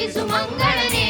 ರಕ್ಷಿಸು ಮಂಗಳನೇ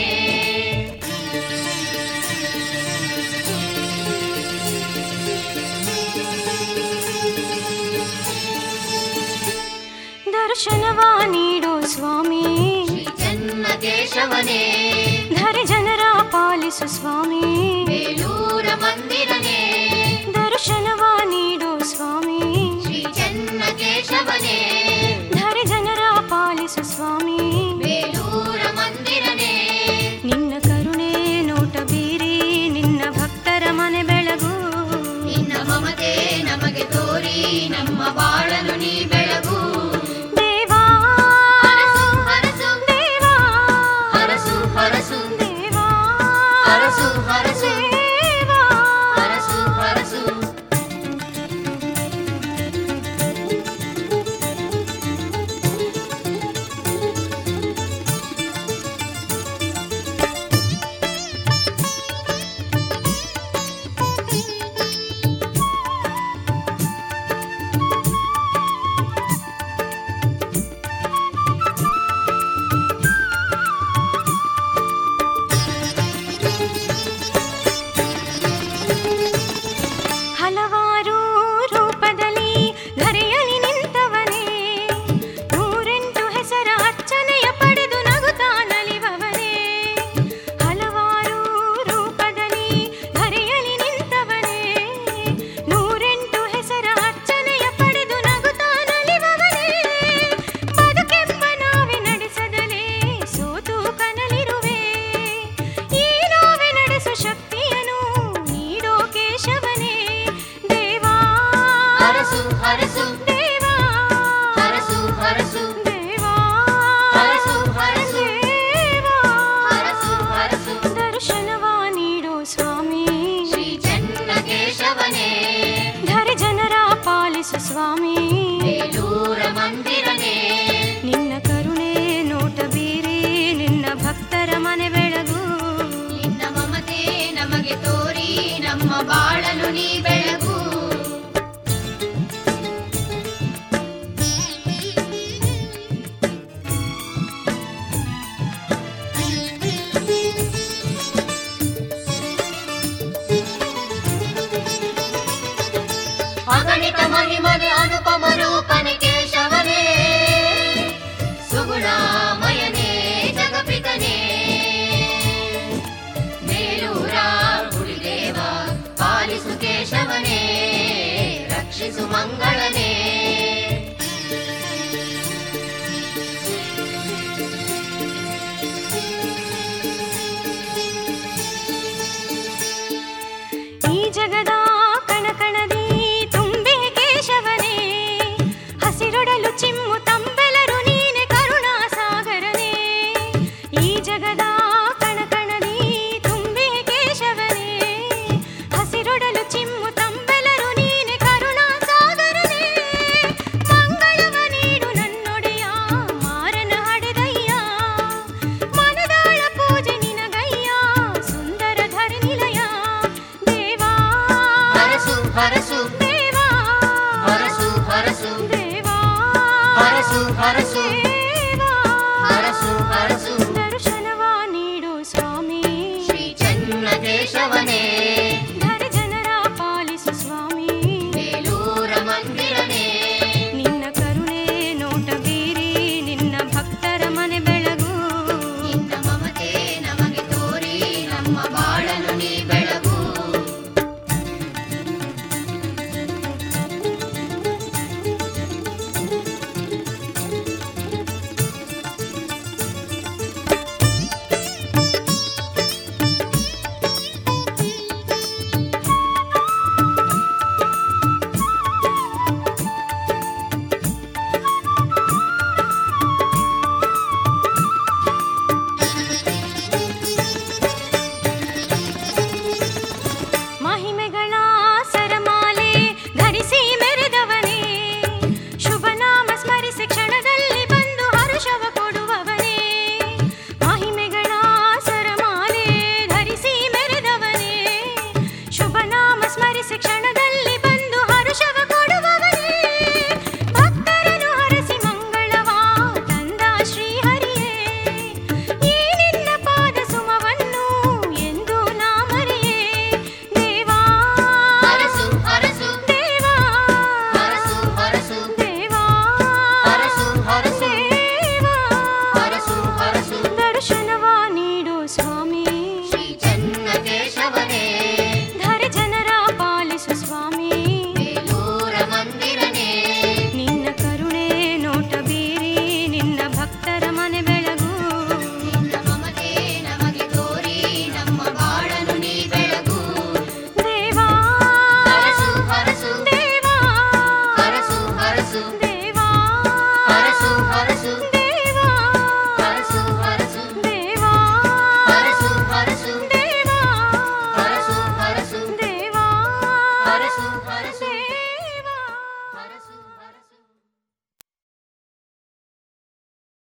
ದರ್ಶನವ ನೀಡೋ ಸ್ವಾಮಿ ಶ್ರೀ ಚೆನ್ನಕೇಶವನೇ ಧರೆ ಜನರ ಪಾಲಿಸು ಸ್ವಾಮಿ ಬೇಲೂರ ಮಂದಿರನೇ ದರ್ಶನವ ನೀಡೋ ಸ್ವಾಮಿ ಶ್ರೀ ಚೆನ್ನಕೇಶವನೇ ಧರೆ ಜನರ ಪಾಲಿಸು ಸ್ವಾಮಿ ಬೇಲೂರ ಮಂದಿರನೇ ನಿನ್ನ ಕರುಣೆ ನೋಟ ಬೀರಿ ನಿನ್ನ ಭಕ್ತರ ಮನೆ ಬೆಳಗು ನಿನ್ನ ಮಮತೆ ನಮಗೆ ತೋರಿ ನಮ್ಮ ಬಾಳಲು ನೀ ಬೆಳಗು ದೇವಾ ಹರಸು ಹರಸು ದೇವಾ ಹರಸು ಹರಸು ದೇವಾ ಹರಸು ಹರಸು ದೇವಾ ಹರಸು ಹರಸು ಹಲವಾರು ರೂಪದಲ್ಲಿ ಧರೆಯಲಿ ನಿಂತವನೇ ನೂರೆಂಟು ಹೆಸರ ಅರ್ಚನೆಯ ಪಡೆದು ನಗುತ್ತಾ ನಲಿವವನೇ ಹಲವಾರು ರೂಪದಲ್ಲಿ ಧರೆಯಲಿ ನಿಂತವನೇ ನೂರೆಂಟು ಹೆಸರ ಅರ್ಚನೆಯ ಪಡೆದು ನಗುತ್ತಾ ನಲಿವವನೇ ಬದುಕೆಂಬ ನಾವೆ ನಡೆಸದಲೇ ಸೋತು ಕನಲಿರುವೆ ಈ ನಾವೆ ನಡೆಸು ಶಕ್ತಿಯನು ನೀಡೋ ಕೇಶವನೇ ದೇವಾ ಹರಸು ಹರಸು ದೇವಾ ಹರಸು ಹರಸು ದೇವಾ ಹರಸು ಹರಸು ದೇವಾ ಹರಸು ಹರಸು ದರ್ಶನವ ನೀಡೋ ಸ್ವಾಮಿ ಶ್ರೀ ಚೆನ್ನಕೇಶವನೇ ಧರೆ ಜನರ ಪಾಲಿಸು ಸ್ವಾಮಿ ಬೇಲೂರ ಮಂದಿರನೇ ನಿನ್ನ ಕರುಣೆ ನೋಟ ಬೀರಿ ನಿನ್ನ ಭಕ್ತರ ಮನೆ ಬೆಳಗು ನಿನ್ನ ಮಮತೆ ನಮಗೆ ತೋರಿ ನಮ್ಮ ಬಾಳಲು ನೀ ಬೆಳಗು ಅಗಣಿತ ಮಹಿಮನೆ ಅನುಪಮ ರೂಪನೆ ಕೇಶವನೇ ಸುಗುಣಾಮಯನೇ ಜಗಪಿತನೇ ಬೇಲೂರ ಗುರುದೇವ ಪಾಲಿಸು ಕೇಶವನೇ ರಕ್ಷಿಸು ಮಂಗಳನೇ